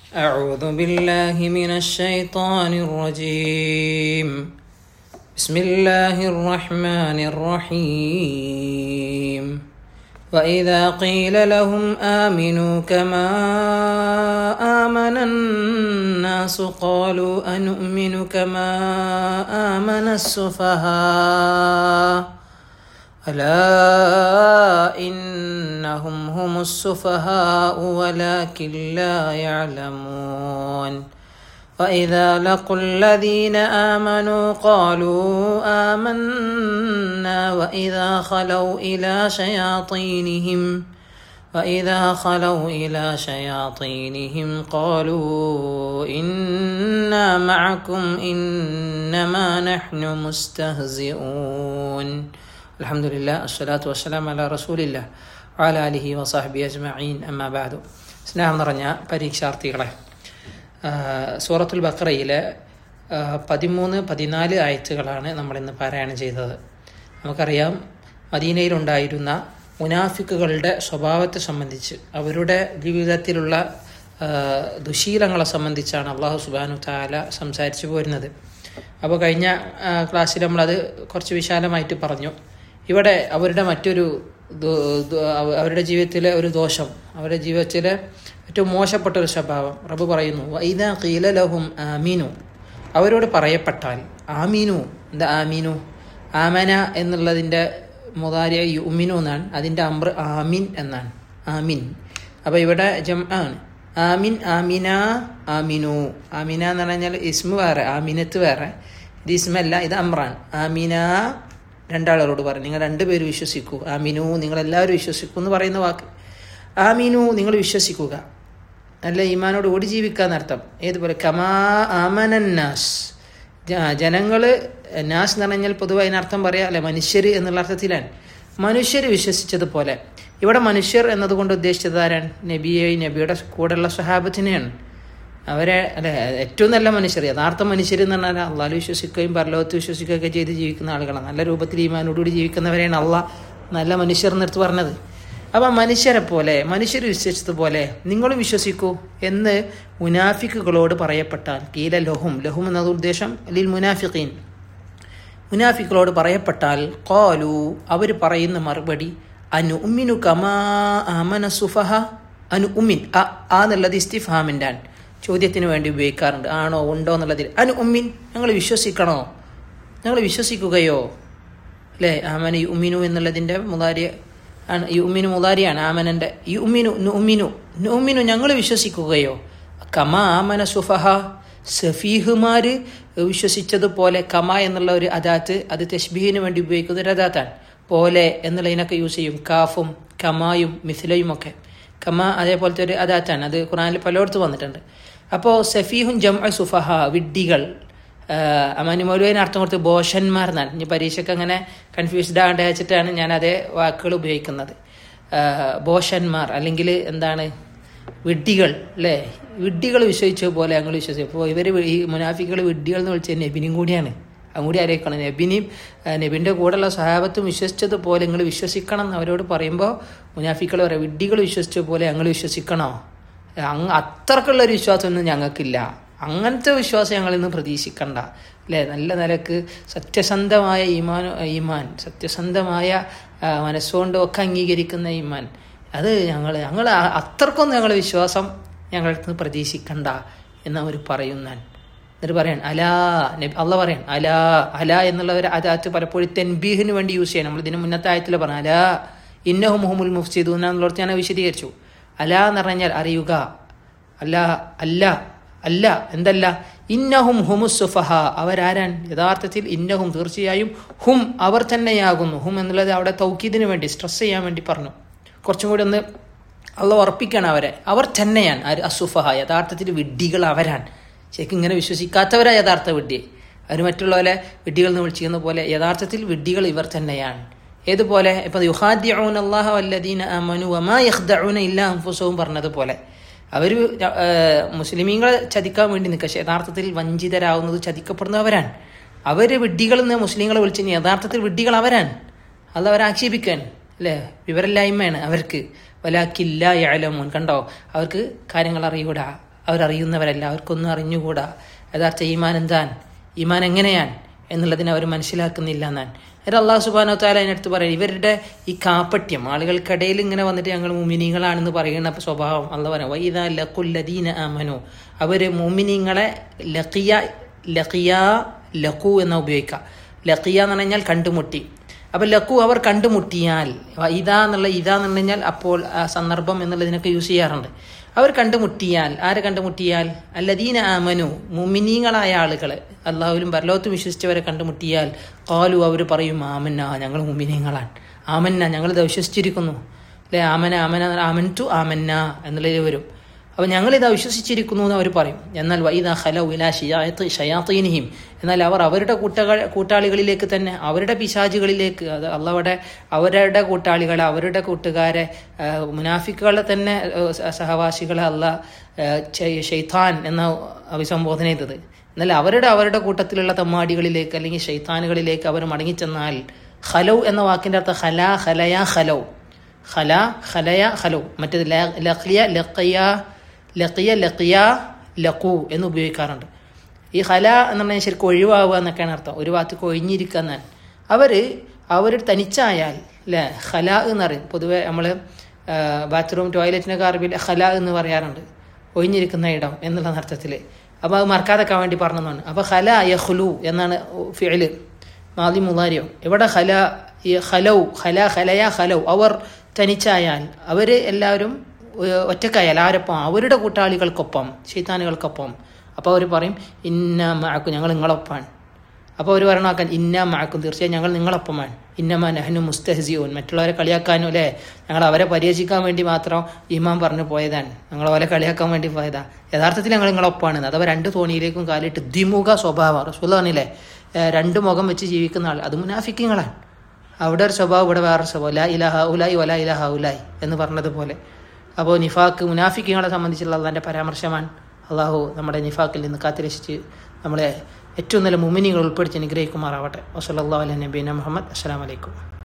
أعوذ بالله من الشيطان الرجيم بسم الله الرحمن الرحيم وإذا قيل لهم آمنوا كما آمن الناس قالوا أنؤمن كما آمن السفهاء ألا إنهم هم السفهاء ولكن لا يعلمون وإذا لقوا الذين آمنوا قالوا آمنا وإذا خلوا إلى شياطينهم وإذا خلوا إلى شياطينهم قالوا إنا معكم إنما نحن مستهزئون الحمد لله الصلاة والسلام على رسول الله وعلى آله وصحبه أجمعين أما بعد സ്നേഹം നിറഞ്ഞ പരീക്ഷാർത്ഥികളെ സൂറത്തുൽ ബക്രയിലെ പതിമൂന്ന് പതിനാല് ആയത്തുകളാണ് നമ്മൾ ഇന്ന് പാരായണം ചെയ്തത് നമുക്കറിയാം മദീനയിലുണ്ടായിരുന്ന മുനാഫിക്കുകളുടെ സ്വഭാവത്തെ സംബന്ധിച്ച് അവരുടെ ജീവിതത്തിലുള്ള ദുശീലങ്ങളെ സംബന്ധിച്ചാണ് അള്ളാഹു സുബാനു താല സംസാരിച്ചു പോരുന്നത് അപ്പോൾ കഴിഞ്ഞ ക്ലാസ്സിൽ നമ്മളത് കുറച്ച് വിശാലമായിട്ട് പറഞ്ഞു ഇവിടെ അവരുടെ മറ്റൊരു അവരുടെ ജീവിതത്തിലെ ഒരു ദോഷം അവരുടെ ജീവിതത്തിലെ ഏറ്റവും മോശപ്പെട്ട ഒരു സ്വഭാവം റബ്ബ് പറയുന്നു വൈദ കീലലഹും ആമീനു അവരോട് പറയപ്പെട്ടാൽ ആമീനു എന്താ ആമീനു ആമന എന്നുള്ളതിൻ്റെ മുതാരിയ യുമിനു എന്നാണ് അതിൻ്റെ അമ്ര ആമിൻ എന്നാണ് ആമിൻ അപ്പോൾ ഇവിടെ ജം ആണ് ആമിൻ ആമിന ആമിനു ആമിന എന്ന് പറഞ്ഞാൽ ഇസ്മ വേറെ ആമിനത്ത് വേറെ ഇത് ഇസ്മല്ല ഇത് അമ്രാൻ ആമിന രണ്ടാളോട് പറഞ്ഞു നിങ്ങൾ രണ്ടുപേര് വിശ്വസിക്കൂ ആമിനു നിങ്ങളെല്ലാവരും വിശ്വസിക്കൂ എന്ന് പറയുന്ന വാക്ക് ആമീനു നിങ്ങൾ വിശ്വസിക്കുക നല്ല ഈമാനോട് ഓടി ജീവിക്കുക എന്നർത്ഥം ഏതുപോലെ കമാ ആമനന്നാസ് ജനങ്ങൾ നാസ് എന്ന് പറഞ്ഞാൽ പൊതുവെ അതിനർത്ഥം പറയാം അല്ലെ മനുഷ്യർ എന്നുള്ള അർത്ഥത്തിലാണ് മനുഷ്യർ വിശ്വസിച്ചതുപോലെ ഇവിടെ മനുഷ്യർ എന്നതുകൊണ്ട് ഉദ്ദേശിച്ചത് ആരാണ് നബിയെ നബിയുടെ കൂടെയുള്ള സ്വഹാബത്തിനെയാണ് അവരെ അല്ലെ ഏറ്റവും നല്ല മനുഷ്യർ യഥാർത്ഥ മനുഷ്യർ എന്ന് പറഞ്ഞാൽ അള്ളാഹ് വിശ്വസിക്കുകയും പരലോകത്ത് വിശ്വസിക്കുകയൊക്കെ ചെയ്ത് ജീവിക്കുന്ന ആളുകളാണ് നല്ല രൂപത്തിൽ ഈമാനോടുകൂടി ജീവിക്കുന്നവരെയാണ് അള്ളാഹ് നല്ല മനുഷ്യർ നിർത്ത് പറഞ്ഞത് അപ്പം മനുഷ്യരെ പോലെ മനുഷ്യർ വിശ്വസിച്ചതുപോലെ നിങ്ങളും വിശ്വസിക്കൂ എന്ന് മുനാഫിക്കുകളോട് പറയപ്പെട്ടാൽ കീല ലഹും ലഹും എന്നത് ഉദ്ദേശം ലിൽ മുനാഫിഖീൻ മുനാഫിക്കുകളോട് പറയപ്പെട്ടാൽ കോലു അവർ പറയുന്ന മറുപടി അനു ഉമ്മിനു കമാ അമന സുഫഹ അനു ഉമ്മിൻ ആ എന്നുള്ളത് ഇസ്തിഫാമിൻ്റെ ആണ് ചോദ്യത്തിന് വേണ്ടി ഉപയോഗിക്കാറുണ്ട് ആണോ ഉണ്ടോ എന്നുള്ളതിൽ അനു ഉമ്മിൻ ഞങ്ങൾ വിശ്വസിക്കണോ ഞങ്ങൾ വിശ്വസിക്കുകയോ അല്ലേ ആമന യു ഉമ്മിനു എന്നുള്ളതിൻ്റെ മുതാരിയ ആണ് യു ഉമ്മിനു മുതാരിയാണ് ആമനൻ്റെ യു ഉമ്മിനു നു ഉമ്മിനു നു ഉമ്മിനു ഞങ്ങൾ വിശ്വസിക്കുകയോ കമ ആമന സുഫഹ സഫീഹുമാർ വിശ്വസിച്ചതുപോലെ കമ എന്നുള്ള ഒരു അദാത്ത് അത് തെഷ്ബീഹിന് വേണ്ടി ഉപയോഗിക്കുന്ന ഒരു അദാത്താണ് പോലെ എന്നുള്ളതിനൊക്കെ യൂസ് ചെയ്യും കാഫും കമായും മിഥിലയും ഒക്കെ കമ അതേപോലത്തെ ഒരു അദാത്താണ് അത് ഖുറാനിൽ പലയിടത്തും വന്നിട്ടുണ്ട് അപ്പോൾ സഫീഹുൻ ജം സുഫഹ വിഡ്ഡികൾ അമാനി മൗലുവിന് അർത്ഥം കൊടുത്ത് ബോഷന്മാർ എന്നാണ് ഇനി പരീക്ഷയ്ക്ക് അങ്ങനെ കൺഫ്യൂസ്ഡ് ആകേണ്ട വെച്ചിട്ടാണ് ഞാൻ അതേ വാക്കുകൾ ഉപയോഗിക്കുന്നത് ബോഷന്മാർ അല്ലെങ്കിൽ എന്താണ് വിഡ്ഡികൾ അല്ലേ വിഡ്ഡികൾ വിശ്വസിച്ച പോലെ ഞങ്ങൾ വിശ്വസിച്ചു അപ്പോൾ ഇവർ ഈ മുനാഫികൾ വിഡ്ഡികൾ എന്ന് വിളിച്ച നബിനും കൂടിയാണ് അതും കൂടി അറിയിക്കണം നബിനെയും നബിൻ്റെ കൂടെയുള്ള സഹാബത്തും വിശ്വസിച്ചതുപോലെ നിങ്ങൾ വിശ്വസിക്കണം എന്ന് അവരോട് പറയുമ്പോൾ മുനാഫിക്കൾ പറയാം വിഡ്ഡികൾ വിശ്വസിച്ച പോലെ ഞങ്ങൾ വിശ്വസിക്കണോ അങ്ങ് അത്രക്കുള്ള ഒരു വിശ്വാസമൊന്നും ഞങ്ങൾക്കില്ല അങ്ങനത്തെ വിശ്വാസം ഞങ്ങളിൽ നിന്ന് പ്രതീക്ഷിക്കണ്ട അല്ലേ നല്ല നിലക്ക് സത്യസന്ധമായ ഈമാൻ ഈമാൻ സത്യസന്ധമായ മനസ്സുകൊണ്ടും ഒക്കെ അംഗീകരിക്കുന്ന ഈമാൻ അത് ഞങ്ങൾ ഞങ്ങൾ അത്രക്കൊന്നും ഞങ്ങൾ വിശ്വാസം ഞങ്ങളുടെ നിന്ന് പ്രതീക്ഷിക്കണ്ട എന്ന് അവർ പറയുന്നാൻ എന്നിട്ട് പറയാൻ അലാ അള്ള പറയാൻ അലാ അല എന്നുള്ള ഒരു അതാത്ത് പലപ്പോഴും തെൻബീഹിന് വേണ്ടി യൂസ് ചെയ്യണം നമ്മൾ ഇതിന് മുന്നത്തെ ആയത്തിൽ പറഞ്ഞു അലാ ഇന്നഹു മുഹമ്മുൽ മുഫ്സിദു എന്നുള്ളടത്ത് ഞാൻ വിശദീകരിച്ചു അല എന്ന് പറഞ്ഞാൽ അറിയുക അല്ല അല്ല അല്ല എന്തല്ല ഇന്നഹും ഹുമുസുഫഹ അവരാരാൻ യഥാർത്ഥത്തിൽ ഇന്നഹും തീർച്ചയായും ഹും അവർ തന്നെയാകുന്നു ഹും എന്നുള്ളത് അവിടെ തൗക്കീദിന് വേണ്ടി സ്ട്രെസ് ചെയ്യാൻ വേണ്ടി പറഞ്ഞു കുറച്ചും കൂടി ഒന്ന് അള്ള ഉറപ്പിക്കണം അവരെ അവർ തന്നെയാണ് ആര് അസുഫഹ യഥാർത്ഥത്തിൽ വിഡ്ഢികൾ അവരാൻ ശരിക്കും ഇങ്ങനെ വിശ്വസിക്കാത്തവരാ യഥാർത്ഥ വിഡ്ഢി അവർ മറ്റുള്ളവരെ വിഡ്ഢികൾ എന്ന് വിളിച്ചിരുന്ന പോലെ യഥാർത്ഥത്തിൽ വിഡ്ഢികൾ ഇവർ തന്നെയാണ് ഏതുപോലെ ഇപ്പം യുഹാദ്യഊൻ അള്ളാഹു അല്ലദീന അമനു വമാ യഖ്ദഊന ഇല്ല അൻഫുസവും പറഞ്ഞതുപോലെ അവർ മുസ്ലിമീങ്ങളെ ചതിക്കാൻ വേണ്ടി നിൽക്കുക യഥാർത്ഥത്തിൽ വഞ്ചിതരാകുന്നത് ചതിക്കപ്പെടുന്നവരാണ് അവർ വിഡ്ഢികളെന്ന് മുസ്ലിങ്ങളെ വിളിച്ചു യഥാർത്ഥത്തിൽ വിഡ്ഢികൾ അവരാണ് അത് അവരെ ആക്ഷേപിക്കാൻ അല്ലേ വിവരമില്ലായ്മയാണ് അവർക്ക് വലാക്കില്ല യാലമോൻ കണ്ടോ അവർക്ക് കാര്യങ്ങൾ അറിയൂടാ അവരറിയുന്നവരല്ല അവർക്കൊന്നും അറിഞ്ഞുകൂടാ യഥാർത്ഥ ഈമാൻ എന്താൻ ഈമാൻ എങ്ങനെയാണ് എന്നുള്ളതിനെ അവർ മനസ്സിലാക്കുന്നില്ല എന്നാൻ അത് അള്ളാഹു സുബാനോ താല അതിനടുത്ത് പറയും ഇവരുടെ ഈ കാപ്പട്യം ആളുകൾക്കിടയിൽ ഇങ്ങനെ വന്നിട്ട് ഞങ്ങൾ മുമിനിങ്ങളാണെന്ന് പറയുന്ന സ്വഭാവം അല്ല പറയാം വൈദ ലഖുല്ലദീന അമനു അവർ മുമിനിങ്ങളെ ലഖിയ ലഖിയ ലഖു എന്ന ഉപയോഗിക്കുക ലഖിയ എന്ന് പറഞ്ഞാൽ കണ്ടുമുട്ടി അപ്പൊ ലഖു അവർ കണ്ടുമുട്ടിയാൽ ഇതാ എന്നുള്ള ഇതാ എന്ന് പറഞ്ഞാൽ അപ്പോൾ ആ സന്ദർഭം എന്നുള്ളതിനൊക്കെ യൂസ് ചെയ്യാറുണ്ട് അവർ കണ്ടുമുട്ടിയാൽ ആരെ കണ്ടുമുട്ടിയാൽ അല്ലദീന ആമനു മുമിനീങ്ങളായ ആളുകളെ അള്ളാഹുലും പരലോകത്തും വിശ്വസിച്ചവരെ കണ്ടുമുട്ടിയാൽ കാലു അവർ പറയും ആമന്ന ഞങ്ങൾ മുമിനീങ്ങളാണ് ആമന്ന ഞങ്ങൾ ഇത് വിശ്വസിച്ചിരിക്കുന്നു അല്ലെ ആമന ആമന ആമൻ ടു ആമന്ന എന്നുള്ളതിൽ വരും അപ്പോൾ ഞങ്ങളിത് വിശ്വസിച്ചിരിക്കുന്നു എന്ന് അവർ പറയും എന്നാൽ വൈദ ഹലൗ ഇല ഷിയാത്ത് ഷയാത്തീനിഹിം എന്നാൽ അവർ അവരുടെ കൂട്ടകൾ കൂട്ടാളികളിലേക്ക് തന്നെ അവരുടെ പിശാചുകളിലേക്ക് അത് അള്ളവിടെ അവരുടെ കൂട്ടാളികളെ അവരുടെ കൂട്ടുകാരെ മുനാഫിക്കുകളെ തന്നെ സഹവാസികളെ അല്ല ഷെയ്ത്താൻ എന്ന അഭിസംബോധന ചെയ്തത് എന്നാൽ അവരുടെ അവരുടെ കൂട്ടത്തിലുള്ള തമ്മാടികളിലേക്ക് അല്ലെങ്കിൽ ഷെയ്ത്താനുകളിലേക്ക് അവർ മടങ്ങിച്ചെന്നാൽ ഹലൗ എന്ന വാക്കിൻ്റെ അർത്ഥം ഹല ഹലയ ഹലൗ ഹല ഹലയ ഹലൗ മറ്റേത് ലഖിയ ലഖിയ ലഖിയ ലഖിയ ലഖു എന്ന് ഉപയോഗിക്കാറുണ്ട് ഈ ഹല എന്ന് പറഞ്ഞാൽ ശരിക്കും ഒഴിവാവുക എന്നൊക്കെയാണ് അർത്ഥം ഒരു ഭാഗത്ത് ഒഴിഞ്ഞിരിക്കുക എന്നാൽ അവർ അവർ തനിച്ചായാൽ അല്ലേ ഹല എന്ന് പറയും പൊതുവെ നമ്മൾ ബാത്റൂം ടോയ്ലറ്റിനൊക്കെ അറബിയിൽ ഹല എന്ന് പറയാറുണ്ട് ഒഴിഞ്ഞിരിക്കുന്ന ഇടം എന്നുള്ള അർത്ഥത്തിൽ അപ്പോൾ അത് മറക്കാതൊക്കെ വേണ്ടി പറഞ്ഞതാണ് അപ്പോൾ ഹല യഹ്ലു എന്നാണ് ഫിഅല് മാലി മുലാരിയോ ഇവിടെ ഹല ഹലൗ ഹല ഹലയ ഹലൗ അവർ തനിച്ചായാൽ അവർ എല്ലാവരും ഒറ്റക്കായാൽ ആരൊപ്പം അവരുടെ കൂട്ടാളികൾക്കൊപ്പം ശൈത്താനുകൾക്കൊപ്പം അപ്പോൾ അവർ പറയും ഇന്ന മാക്കും ഞങ്ങൾ നിങ്ങളൊപ്പാണ് അപ്പോൾ അവർ പറയണമാക്കാൻ ഇന്ന മാക്കും തീർച്ചയായും ഞങ്ങൾ നിങ്ങളൊപ്പമാണ് ഇന്നമ നെഹനു മുസ്തഹസിയോൻ മറ്റുള്ളവരെ കളിയാക്കാനും അല്ലേ ഞങ്ങൾ അവരെ പരിഹസിക്കാൻ വേണ്ടി മാത്രം ഇമാം പറഞ്ഞു പോയതാണ് ഞങ്ങൾ അവരെ കളിയാക്കാൻ വേണ്ടി പോയതാ യഥാർത്ഥത്തിൽ ഞങ്ങൾ നിങ്ങളൊപ്പാണ് അഥവാ രണ്ട് തോണിയിലേക്കും കാലിട്ട് ദ്വിമുഖ സ്വഭാവം റസൂൽ പറഞ്ഞില്ലേ രണ്ട് മുഖം വെച്ച് ജീവിക്കുന്ന ആൾ അത് മുനാഫിക്കങ്ങളാണ് അവിടെ ഒരു സ്വഭാവം ഇവിടെ വേറൊരു സ്വഭാവം ലാ ഇലാഹ ഉലായി വല ഇലാഹ ഉലായി എന്ന് പറഞ്ഞതുപോലെ അപ്പോൾ നിഫാക്ക് മുനാഫിക്കുകളെ സംബന്ധിച്ചുള്ള അള്ളാൻ്റെ പരാമർശമാണ് അള്ളാഹു നമ്മുടെ നിഫാക്കിൽ നിന്ന് കാത്തിരക്ഷിച്ച് നമ്മളെ ഏറ്റവും നല്ല മുമിനികൾ ഉൾപ്പെടുത്തി അനുഗ്രഹിക്കുമാറാവട്ടെ വസല്ലാ അലൈഹി നബീന മുഹമ്മദ് അസ്സാം വലൈക്കും